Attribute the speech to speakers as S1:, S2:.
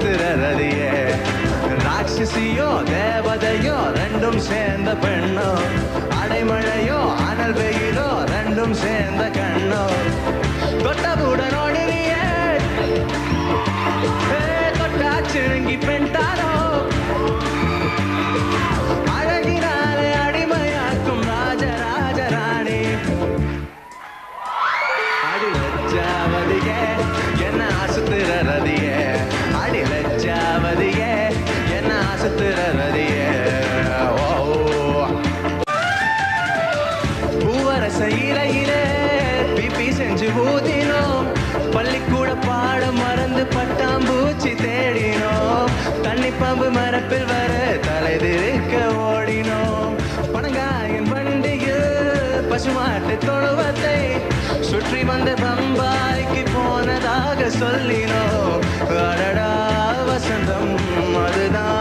S1: சுத்துற ரதியே ராட்சசியோ தேவதையோ ரெண்டும் சேர்ந்த பெண்ணோ அடைமழையோ அனல் வெயிலோ ரெண்டும் சேர்ந்த கண்ணோ தொட்டவுடன் ஓடுறியே ஏ, தொட்டா சிழுங்கி பெண்டாரோ அழகினாலே அடிமையாக்கும் ராஜராஜ ராணி அடி லஜ்ஜாவதியே என்ன அசுத்துற ரதியே அடி லஜ்ஜாவதியே என்ன அசுத்துற ரதியே ஓ பூவரச இலையிலே பிபி செஞ்சு ஊதினோம் பள்ளிக்கூட பாடம் மறந்து பட்டாம்பூச்சி தேடினோம் தண்ணி பம்பு மரப்பில் வர தலை திருக்க ஓடினோம் பனங்காயின் வண்டியில் பசுமாட்டு தொழுவத்தை சுற்றி வந்த பம்பாய்க்கு போனதாக சொல்லினோம் அடடா வசந்தம் அதுதான்